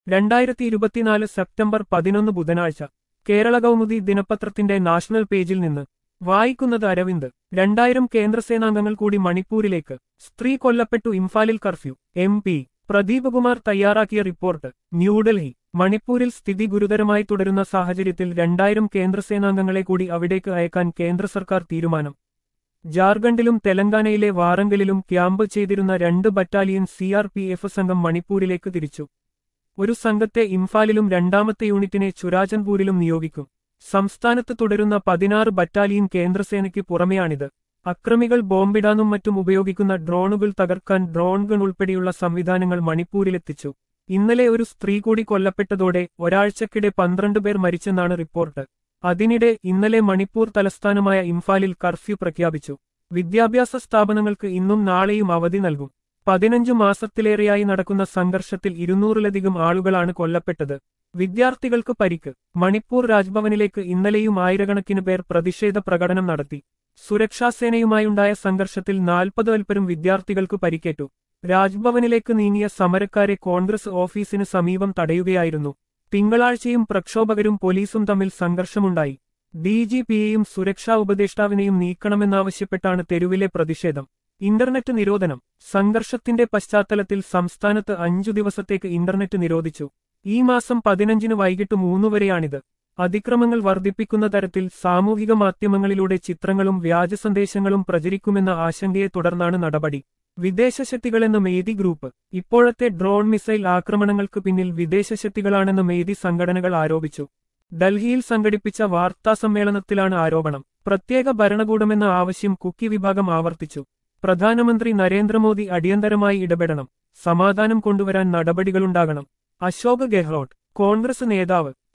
രണ്ടായിരത്തി ഇരുപത്തിനാല് സെപ്റ്റംബർ പതിനൊന്ന് ബുധനാഴ്ച കേരള കൗമുദി ദിനപത്രത്തിന്റെ നാഷണൽ പേജിൽ നിന്ന് വായിക്കുന്നത് അരവിന്ദ് രണ്ടായിരം കേന്ദ്രസേനാംഗങ്ങൾ കൂടി മണിപ്പൂരിലേക്ക് സ്ത്രീ കൊല്ലപ്പെട്ടു ഇംഫാലിൽ curfew M P Pradeep Kumar തയ്യാറാക്കിയ റിപ്പോർട്ട് ന്യൂഡൽഹി മണിപ്പൂരിൽ സ്ഥിതി ഗുരുതരമായി തുടരുന്ന സാഹചര്യത്തിൽ രണ്ടായിരം കേന്ദ്രസേനാംഗങ്ങളെ കൂടി അവിടേക്ക് അയക്കാൻ കേന്ദ്ര സർക്കാർ തീരുമാനം ജാർഖണ്ഡിലും തെലങ്കാനയിലെ വാറങ്കലിലും ക്യാമ്പ് ചെയ്തിരുന്ന രണ്ട് battalion C R P F സംഘം മണിപ്പൂരിലേക്ക് തിരിച്ചു ഒരു സംഘത്തെ ഇംഫാലിലും രണ്ടാമത്തെ യൂണിറ്റിനെ ചുരാചൻപൂരിലും നിയോഗിക്കും സംസ്ഥാനത്ത് തുടരുന്ന പതിനാറ് ബറ്റാലിയൻ കേന്ദ്രസേനയ്ക്ക് പുറമെയാണിത് അക്രമികൾ ബോംബിടാനും മറ്റും ഉപയോഗിക്കുന്ന ഡ്രോണുകൾ തകർക്കാൻ ഡ്രോൺ ഗൺ ഉൾപ്പെടെയുള്ള സംവിധാനങ്ങൾ മണിപ്പൂരിലെത്തിച്ചു ഇന്നലെ ഒരു സ്ത്രീ കൂടി കൊല്ലപ്പെട്ടതോടെ ഒരാഴ്ചക്കിടെ പന്ത്രണ്ട് പേർ മരിച്ചെന്നാണ് റിപ്പോർട്ട് അതിനിടെ ഇന്നലെ മണിപ്പൂർ തലസ്ഥാനമായ ഇംഫാലിൽ കർഫ്യൂ പ്രഖ്യാപിച്ചു വിദ്യാഭ്യാസ സ്ഥാപനങ്ങൾക്ക് ഇന്നും നാളെയും അവധി നൽകും പതിനഞ്ചു മാസത്തിലേറെയായി നടക്കുന്ന സംഘർഷത്തിൽ ഇരുന്നൂറിലധികം ആളുകളാണ് കൊല്ലപ്പെട്ടത് വിദ്യാർത്ഥികൾക്ക് പരിക്ക് മണിപ്പൂർ രാജ്ഭവനിലേക്ക് ഇന്നലെയും ആയിരക്കണക്കിന് പേർ പ്രതിഷേധ പ്രകടനം നടത്തി സുരക്ഷാസേനയുമായുണ്ടായ സംഘർഷത്തിൽ നാൽപ്പത് അൽപ്പരും വിദ്യാർത്ഥികൾക്ക് പരിക്കേറ്റു രാജ്ഭവനിലേക്ക് നീങ്ങിയ സമരക്കാരെ കോൺഗ്രസ് ഓഫീസിന് സമീപം തടയുകയായിരുന്നു തിങ്കളാഴ്ചയും പ്രക്ഷോഭകരും പോലീസും തമ്മിൽ സംഘർഷമുണ്ടായി ഡി ജി പിയെയും സുരക്ഷാ ഉപദേഷ്ടാവിനെയും നീക്കണമെന്നാവശ്യപ്പെട്ടാണ് തെരുവിലെ പ്രതിഷേധം ഇന്റർനെറ്റ് നിരോധനം സംഘർഷത്തിന്റെ പശ്ചാത്തലത്തിൽ സംസ്ഥാനത്ത് അഞ്ചു ദിവസത്തേക്ക് ഇന്റർനെറ്റ് നിരോധിച്ചു ഈ മാസം പതിനഞ്ചിന് വൈകിട്ട് മൂന്നു വരെയാണിത് അതിക്രമങ്ങൾ വർദ്ധിപ്പിക്കുന്ന തരത്തിൽ സാമൂഹിക മാധ്യമങ്ങളിലൂടെ ചിത്രങ്ങളും വ്യാജ സന്ദേശങ്ങളും പ്രചരിക്കുമെന്ന ആശങ്കയെ തുടർന്നാണ് നടപടി വിദേശശക്തികളെന്ന മേദി ഗ്രൂപ്പ് ഇപ്പോഴത്തെ ഡ്രോൺ മിസൈൽ ആക്രമണങ്ങൾക്ക് പിന്നിൽ വിദേശശക്തികളാണെന്ന് മേദി സംഘടനകൾ ആരോപിച്ചു ഡൽഹിയിൽ സംഘടിപ്പിച്ച വാർത്താസമ്മേളനത്തിലാണ് ആരോപണം പ്രത്യേക ഭരണകൂടമെന്ന ആവശ്യം കുക്കി വിഭാഗം ആവർത്തിച്ചു പ്രധാനമന്ത്രി നരേന്ദ്രമോദി അടിയന്തരമായി ഇടപെടണം സമാധാനം കൊണ്ടുവരാൻ നടപടികളുണ്ടാകണം അശോക് ഗെഹ്ലോട്ട് കോൺഗ്രസ് നേതാവ്